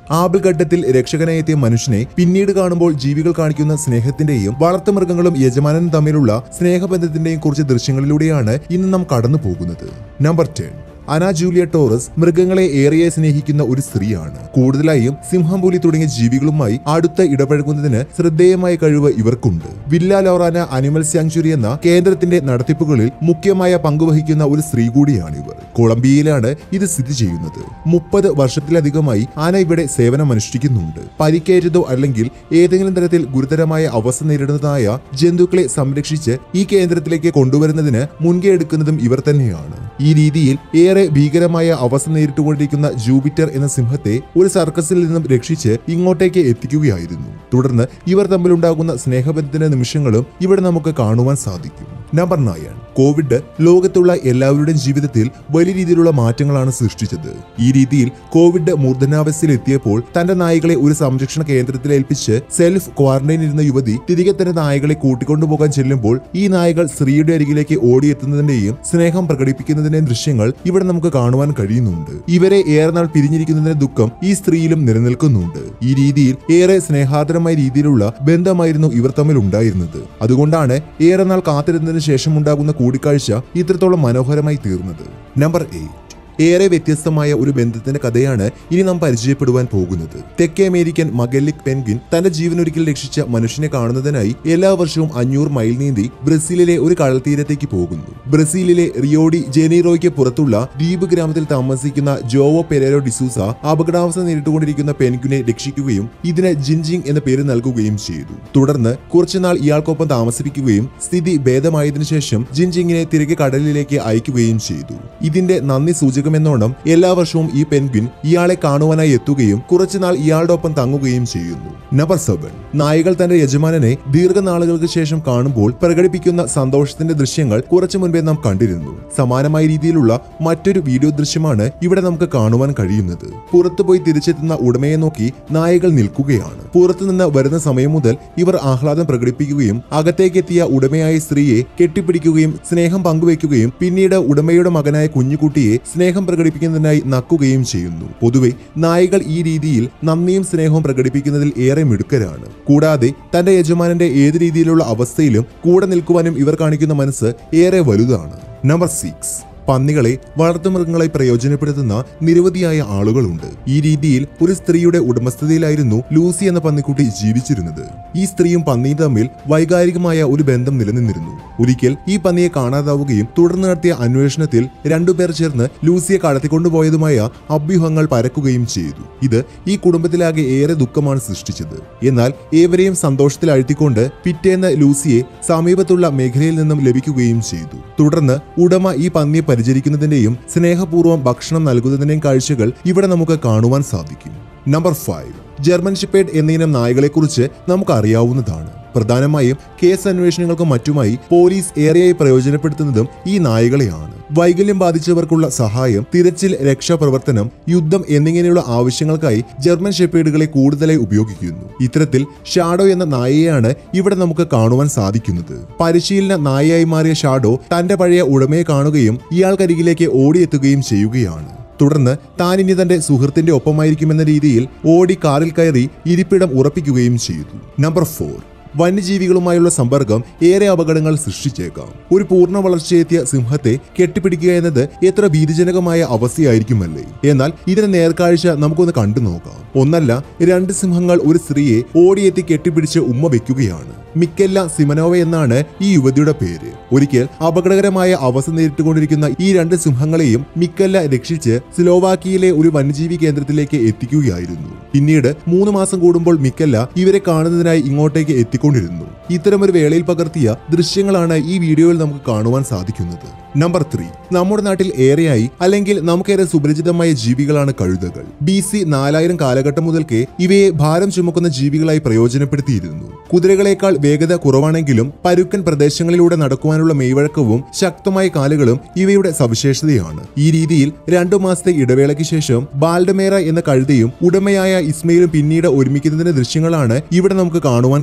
ആപൽഘട്ടത്തിൽ രക്ഷകനായി എത്തിയ മനുഷ്യനെ പിന്നീട് കാണുമ്പോൾ ജീവികൾ കാണിക്കുന്ന സ്നേഹത്തിന്റെയും വളർത്തുമൃഗങ്ങളും യജമാനനും തമ്മിലുള്ള സ്നേഹബന്ധത്തിന്റെയും കുറച്ച് ദൃശ്യങ്ങളിലൂടെയാണ് ഇന്ന് നാം കടന്നു പോകുന്നത് number ten Ana Julia Torres മൃഗങ്ങളെ ഏറെ സ്നേഹിക്കുന്ന ഒരു സ്ത്രീയാണ് കൂടുതലായും സിംഹം പുലി തുടങ്ങിയ ജീവികളുമായി അടുത്ത് ഇടപഴകുന്നതിന് ശ്രദ്ധേയമായ കഴിവ് ഇവർക്കുണ്ട് വില്ല ലോറാന അനിമൽ സാങ്ച്വറി എന്ന കേന്ദ്രത്തിന്റെ നടത്തിപ്പുകളിൽ മുഖ്യമായ പങ്കുവഹിക്കുന്ന ഒരു സ്ത്രീ കൂടിയാണ് ഇവർ കൊളംബിയയിലാണ് ഇത് സ്ഥിതി ചെയ്യുന്നത് മുപ്പത് വർഷത്തിലധികമായി ആന ഇവിടെ സേവനമനുഷ്ഠിക്കുന്നുണ്ട് പരിക്കേറ്റതോ അല്ലെങ്കിൽ ഏതെങ്കിലും തരത്തിൽ ഗുരുതരമായ അവസ്ഥ നേരിടുന്നതായ ജന്തുക്കളെ സംരക്ഷിച്ച് ഈ കേന്ദ്രത്തിലേക്ക് കൊണ്ടുവരുന്നതിന് മുൻകൈ എടുക്കുന്നതും ഇവർ തന്നെയാണ് ഈ രീതിയിൽ ഏറെ ഭീകരമായ അവസ്ഥ നേരിട്ടുകൊണ്ടിരിക്കുന്ന ജൂപിറ്റർ എന്ന സിംഹത്തെ ഒരു സർക്കസിൽ നിന്നും രക്ഷിച്ച് ഇങ്ങോട്ടേക്ക് എത്തിക്കുകയായിരുന്നു തുടർന്ന് ഇവർ തമ്മിലുണ്ടാകുന്ന സ്നേഹബന്ധത്തിന്റെ നിമിഷങ്ങളും ഇവിടെ നമുക്ക് കാണുവാൻ സാധിക്കും നമ്പർ നയൻ കോവിഡ് ലോകത്തുള്ള എല്ലാവരുടെയും ജീവിതത്തിൽ വലിയ രീതിയിലുള്ള മാറ്റങ്ങളാണ് സൃഷ്ടിച്ചത് ഈ രീതിയിൽ കോവിഡ് മൂർധനാവസ്ഥയിൽ എത്തിയപ്പോൾ തന്റെ നായികളെ ഒരു സംരക്ഷണ കേന്ദ്രത്തിൽ ഏൽപ്പിച്ച് സെൽഫ് ക്വാറന്റൈൻ ഇരുന്ന യുവതി തിരികെ തന്റെ നായകളെ കൂട്ടിക്കൊണ്ടുപോകാൻ ചെല്ലുമ്പോൾ ഈ നായകൾ സ്ത്രീയുടെ അരികിലേക്ക് ഓടിയെത്തുന്നതിന്റെയും സ്നേഹം പ്രകടിപ്പിക്കുന്നതിന്റെയും ദൃശ്യങ്ങൾ ഇവിടെ നമുക്ക് കാണുവാൻ കഴിയുന്നുണ്ട് ഇവരെ ഏറെ നാൾ പിരിഞ്ഞിരിക്കുന്നതിന്റെ ദുഃഖം ഈ സ്ത്രീയിലും നിലനിൽക്കുന്നുണ്ട് ഈ രീതിയിൽ ഏറെ സ്നേഹാദരമായ രീതിയിലുള്ള ബന്ധമായിരുന്നു ഇവർ തമ്മിൽ ഉണ്ടായിരുന്നത് അതുകൊണ്ടാണ് ഏറെ നാൾ കാത്തിരുന്നതിന് ശേഷം ഉണ്ടാകുന്ന കൂടിക്കാഴ്ച ഇത്രത്തോളം മനോഹരമായി തീർന്നത് നമ്പർ എയ്റ്റ് ഏറെ വ്യത്യസ്തമായ ഒരു ബന്ധത്തിന്റെ കഥയാണ് ഇനി നാം പരിചയപ്പെടുവാൻ പോകുന്നത് തെക്കേ അമേരിക്കൻ മഗല്ലിക് പെൻഗിൻ തന്റെ ജീവനൊരിക്കൽ രക്ഷിച്ച മനുഷ്യനെ കാണുന്നതിനായി എല്ലാ വർഷവും അഞ്ഞൂറ് മൈൽ നീന്തി ബ്രസീലിലെ ഒരു കടൽ തീരത്തേക്ക് പോകുന്നു ബ്രസീലിലെ റിയോഡി ജെനീറോയ്ക്ക് പുറത്തുള്ള ദ്വീപ് ഗ്രാമത്തിൽ താമസിക്കുന്ന ജോവോ പെരേരോ ഡിസൂസ അപകടാവസ്ഥ നേരിട്ടുകൊണ്ടിരിക്കുന്ന പെൻഗിനെ രക്ഷിക്കുകയും ഇതിന് ജിൻജിങ് എന്ന പേര് നൽകുകയും ചെയ്തു തുടർന്ന് കുറച്ചുനാൾ ഇയാൾക്കൊപ്പം താമസിപ്പിക്കുകയും സ്ഥിതി ഭേദമായതിനു ശേഷം ജിൻജിങ്ങിനെ തിരികെ കടലിലേക്ക് അയക്കുകയും ചെയ്തു ഇതിന്റെ നന്ദി സൂചകമെന്നോണം എല്ലാ വർഷവും ഈ പെൻഗ്വിൻ ഇയാളെ കാണുവാനായി എത്തുകയും കുറച്ചുനാൾ ഇയാളുടെ ഒപ്പം തങ്ങുകയും ചെയ്യുന്നു നമ്പർ സെവൻ നായകൾ തന്റെ യജമാനനെ ദീർഘനാളുകൾക്ക് ശേഷം കാണുമ്പോൾ പ്രകടിപ്പിക്കുന്ന സന്തോഷത്തിന്റെ ദൃശ്യങ്ങൾ കുറച്ചു മുൻപേ നാം കണ്ടിരുന്നു സമാനമായ രീതിയിലുള്ള മറ്റൊരു വീഡിയോ ദൃശ്യമാണ് ഇവിടെ നമുക്ക് കാണുവാൻ കഴിയുന്നത് പുറത്തുപോയി തിരിച്ചെത്തുന്ന ഉടമയെ നോക്കി നായകൾ നിൽക്കുകയാണ് പുറത്തുനിന്ന് വരുന്ന സമയം മുതൽ ഇവർ ആഹ്ലാദം പ്രകടിപ്പിക്കുകയും അകത്തേക്കെത്തിയ ഉടമയായ സ്ത്രീയെ കെട്ടിപ്പിടിക്കുകയും സ്നേഹം പങ്കുവെക്കുകയും പിന്നീട് ഉടമയുടെ മകനായ കുഞ്ഞുകുട്ടിയെ സ്നേഹം പ്രകടിപ്പിക്കുന്നതിനായി നക്കുകയും ചെയ്യുന്നു പൊതുവെ നായകൾ ഈ രീതിയിൽ നന്ദിയും സ്നേഹവും പ്രകടിപ്പിക്കുന്നതിൽ ഏറെ മിടുക്കരാണ് കൂടാതെ തന്റെ യജമാനന്റെ ഏത് രീതിയിലുള്ള അവസ്ഥയിലും കൂടെ നിൽക്കുവാനും ഇവർ കാണിക്കുന്ന മനസ്സ് ഏറെ വലുതാണ് നമ്പർ സിക്സ് പന്നികളെ വളർത്തുമൃഗങ്ങളായി പ്രയോജനപ്പെടുത്തുന്ന നിരവധിയായ ആളുകളുണ്ട് ഈ രീതിയിൽ ഒരു സ്ത്രീയുടെ ഉടമസ്ഥതയിലായിരുന്നു ലൂസി എന്ന പന്നിക്കുട്ടി ജീവിച്ചിരുന്നത് ഈ സ്ത്രീയും പന്നിയും തമ്മിൽ വൈകാരികമായ ഒരു ബന്ധം നിലനിന്നിരുന്നു ഒരിക്കൽ ഈ പന്നിയെ കാണാതാവുകയും തുടർന്ന് നടത്തിയ അന്വേഷണത്തിൽ രണ്ടുപേർ ചേർന്ന് ലൂസിയെ കടത്തിക്കൊണ്ടുപോയതുമായ അഭ്യൂഹങ്ങൾ പരക്കുകയും ചെയ്തു ഇത് ഈ കുടുംബത്തിലാകെ ഏറെ ദുഃഖമാണ് സൃഷ്ടിച്ചത് എന്നാൽ ഏവരെയും സന്തോഷത്തിൽ അഴ്ത്തിക്കൊണ്ട് പിറ്റേന്ന് ലൂസിയെ സമീപത്തുള്ള മേഖലയിൽ നിന്നും ലഭിക്കുകയും ചെയ്തു തുടർന്ന് ഉടമ ഈ പന്നിയെ പരിചരിക്കുന്നതിന്റെയും സ്നേഹപൂർവ്വം ഭക്ഷണം നൽകുന്നതിന്റെയും കാഴ്ചകൾ ഇവിടെ നമുക്ക് കാണുവാൻ സാധിക്കും നമ്പർ ഫൈവ് ജർമ്മൻ ഷിപ്പേഡ് എന്നീനം നായകളെക്കുറിച്ച് നമുക്ക് അറിയാവുന്നതാണ് പ്രധാനമായും കേസ് അന്വേഷണങ്ങൾക്കും മറ്റുമായി പോലീസ് ഏറെയായി പ്രയോജനപ്പെടുത്തുന്നതും ഈ നായകളെയാണ് വൈകല്യം ബാധിച്ചവർക്കുള്ള സഹായം തിരച്ചിൽ രക്ഷാപ്രവർത്തനം യുദ്ധം എന്നിങ്ങനെയുള്ള ആവശ്യങ്ങൾക്കായി ജർമ്മൻ ഷെപ്പേഡുകളെ കൂടുതലായി ഉപയോഗിക്കുന്നു ഇത്തരത്തിൽ ഷാഡോ എന്ന നായയെയാണ് ഇവിടെ നമുക്ക് കാണുവാൻ സാധിക്കുന്നത് പരിശീലന നായയായി മാറിയ ഷാഡോ തന്റെ പഴയ ഉടമയെ കാണുകയും ഇയാൾക്കരികിലേക്ക് ഓടിയെത്തുകയും ചെയ്യുകയാണ് തുടർന്ന് താൻ ഇനി തന്റെ സുഹൃത്തിന്റെ ഒപ്പമായിരിക്കുമെന്ന രീതിയിൽ ഓടി കാറിൽ കയറി ഇരിപ്പിടം ഉറപ്പിക്കുകയും ചെയ്തു നമ്പർ ഫോർ വന്യജീവികളുമായുള്ള സമ്പർക്കം ഏറെ അപകടങ്ങൾ സൃഷ്ടിച്ചേക്കാം ഒരു പൂർണ്ണ വളർച്ചയെത്തിയ സിംഹത്തെ കെട്ടിപ്പിടിക്കുക എന്നത് എത്ര ഭീതിജനകമായ അവസ്ഥയായിരിക്കുമല്ലേ എന്നാൽ ഇതിന്റെ നേർക്കാഴ്ച നമുക്കൊന്ന് കണ്ടു നോക്കാം ഒന്നല്ല രണ്ട് സിംഹങ്ങൾ ഒരു സ്ത്രീയെ ഓടിയെത്തി കെട്ടിപ്പിടിച്ച് ഉമ്മ വെക്കുകയാണ് മിക്കെല്ല സിമനോവ എന്നാണ് ഈ യുവതിയുടെ പേര് ഒരിക്കൽ അപകടകരമായ അവസ്ഥ നേരിട്ടുകൊണ്ടിരിക്കുന്ന ഈ രണ്ട് സിംഹങ്ങളെയും മിക്കല്ല രക്ഷിച്ച് സ്ലോവാക്കിയയിലെ ഒരു വന്യജീവി കേന്ദ്രത്തിലേക്ക് എത്തിക്കുകയായിരുന്നു പിന്നീട് മൂന്ന് മാസം കൂടുമ്പോൾ മിക്കല്ല ഇവരെ കാണുന്നതിനായി ഇങ്ങോട്ടേക്ക് എത്തിക്കൊണ്ടിരുന്നു ഇത്തരമൊരു വേളയിൽ പകർത്തിയ ദൃശ്യങ്ങളാണ് ഈ വീഡിയോയിൽ നമുക്ക് കാണുവാൻ സാധിക്കുന്നത് നമ്പർ ത്രീ നമ്മുടെ നാട്ടിൽ ഏറെയായി അല്ലെങ്കിൽ നമുക്കേറെ സുപരിചിതമായ ജീവികളാണ് കഴുതകൾ ബി സി നാലായിരം കാലഘട്ടം മുതൽക്കേ ഇവയെ ഭാരം ചുമക്കുന്ന ജീവികളായി പ്രയോജനപ്പെടുത്തിയിരുന്നു കുതിരകളേക്കാൾ വേഗത കുറവാണെങ്കിലും പരുക്കൻ പ്രദേശങ്ങളിലൂടെ നടക്കുവാനുള്ള മെയ്വഴക്കവും ശക്തമായ കാലുകളും ഇവയുടെ സവിശേഷതയാണ് ഈ രീതിയിൽ രണ്ടു മാസത്തെ ഇടവേളയ്ക്ക് ശേഷം ബാൽഡമേറ എന്ന കഴുതയും ഉടമയായ ഇസ്മയിലും പിന്നീട് ഒരുമിക്കുന്നതിന്റെ ദൃശ്യങ്ങളാണ് ഇവിടെ നമുക്ക് കാണുവാൻ കഴിയുന്നത്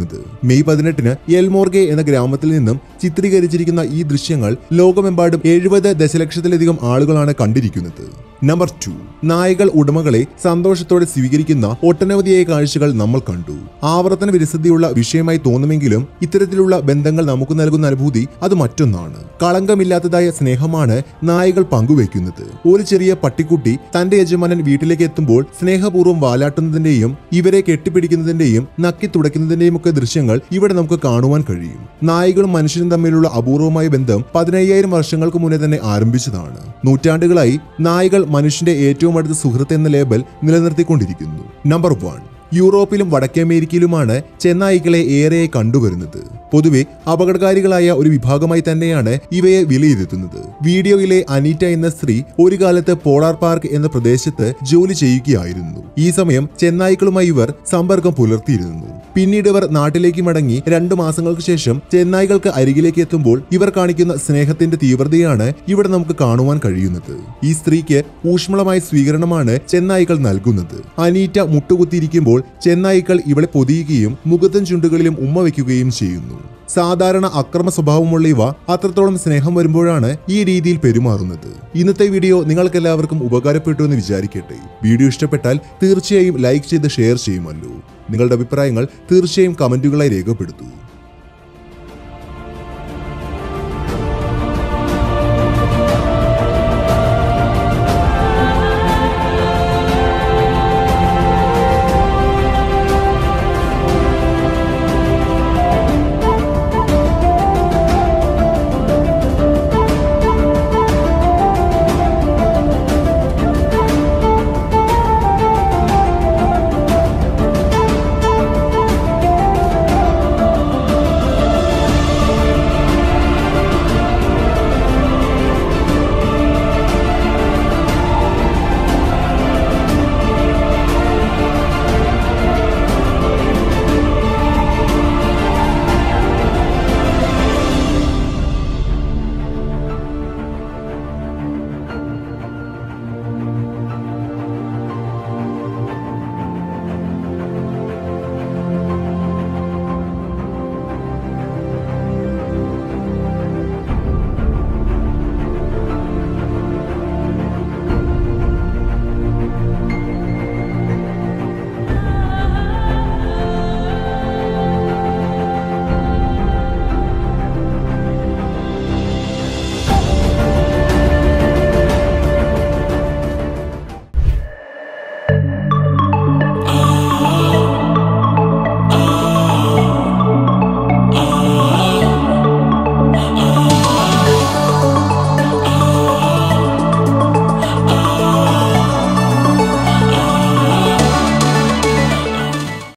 കാണിക്കുന്നത് മെയ് പതിനെട്ടിന് എൽമോർഗെ എന്ന ഗ്രാമത്തിൽ നിന്നും ചിത്രീകരിച്ചിരിക്കുന്ന ഈ ദൃശ്യങ്ങൾ ലോകമെമ്പാടും എഴുപത് ദശലക്ഷത്തിലധികം ആളുകളാണ് കണ്ടിരിക്കുന്നത് നമ്പർ ടു നായകൾ ഉടമകളെ സന്തോഷത്തോടെ സ്വീകരിക്കുന്ന ഒട്ടനവധിയായ കാഴ്ചകൾ നമ്മൾ കണ്ടു ആവർത്തന വിരസതയുള്ള വിഷയമായി തോന്നുമെങ്കിലും ഇത്തരത്തിലുള്ള ബന്ധങ്ങൾ നമുക്ക് നൽകുന്ന അനുഭൂതി അത് മറ്റൊന്നാണ് കളങ്കമില്ലാത്തതായ സ്നേഹമാണ് നായകൾ പങ്കുവയ്ക്കുന്നത് ഒരു ചെറിയ പട്ടിക്കുട്ടി തന്റെ യജമാനൻ വീട്ടിലേക്ക് എത്തുമ്പോൾ സ്നേഹപൂർവ്വം വാലാട്ടുന്നതിന്റെയും ഇവരെ കെട്ടിപ്പിടിക്കുന്നതിന്റെയും നക്കി തുടയ്ക്കുന്നതിന്റെയും ഒക്കെ ദൃശ്യങ്ങൾ ഇവിടെ നമുക്ക് കാണുവാൻ കഴിയും നായകളും മനുഷ്യനും തമ്മിലുള്ള അപൂർവമായ ബന്ധം പതിനയ്യായിരം വർഷങ്ങൾക്ക് മുന്നേ തന്നെ ആരംഭിച്ചതാണ് നൂറ്റാണ്ടുകളായി നായകൾ മനുഷ്യന്റെ ഏറ്റവും അടുത്ത സുഹൃത്ത് എന്ന ലേബൽ നിലനിർത്തിക്കൊണ്ടിരിക്കുന്നു നമ്പർ വൺ യൂറോപ്പിലും വടക്കേ അമേരിക്കയിലുമാണ് ചെന്നായികളെ ഏറെ കണ്ടുവരുന്നത് പൊതുവെ അപകടകാരികളായ ഒരു വിഭാഗമായി തന്നെയാണ് ഇവയെ വിലയിരുത്തുന്നത് വീഡിയോയിലെ അനീറ്റ എന്ന സ്ത്രീ ഒരു കാലത്ത് പോളാർ പാർക്ക് എന്ന പ്രദേശത്ത് ജോലി ചെയ്യുകയായിരുന്നു ഈ സമയം ചെന്നായ്ക്കളുമായി ഇവർ സമ്പർക്കം പുലർത്തിയിരുന്നു പിന്നീട് ഇവർ നാട്ടിലേക്ക് മടങ്ങി രണ്ടു മാസങ്ങൾക്ക് ശേഷം ചെന്നായ്കൾക്ക് അരികിലേക്ക് എത്തുമ്പോൾ ഇവർ കാണിക്കുന്ന സ്നേഹത്തിന്റെ തീവ്രതയാണ് ഇവിടെ നമുക്ക് കാണുവാൻ കഴിയുന്നത് ഈ സ്ത്രീക്ക് ഊഷ്മളമായ സ്വീകരണമാണ് ചെന്നായ്ക്കൾ നൽകുന്നത് അനീറ്റ മുട്ടുകുത്തിയിരിക്കുമ്പോൾ ചെന്നായ്ക്കൾ ഇവളെ പൊതിയുകയും മുഖത്തും ചുണ്ടുകളിലും ഉമ്മ വയ്ക്കുകയും ചെയ്യുന്നു സാധാരണ അക്രമ സ്വഭാവമുള്ള ഇവ അത്രത്തോളം സ്നേഹം വരുമ്പോഴാണ് ഈ രീതിയിൽ പെരുമാറുന്നത് ഇന്നത്തെ വീഡിയോ നിങ്ങൾക്ക് എല്ലാവർക്കും ഉപകാരപ്പെട്ടു എന്ന് വിചാരിക്കട്ടെ വീഡിയോ ഇഷ്ടപ്പെട്ടാൽ തീർച്ചയായും ലൈക്ക് ചെയ്ത് ഷെയർ ചെയ്യുമല്ലോ നിങ്ങളുടെ അഭിപ്രായങ്ങൾ തീർച്ചയായും കമന്റുകളായി രേഖപ്പെടുത്തൂ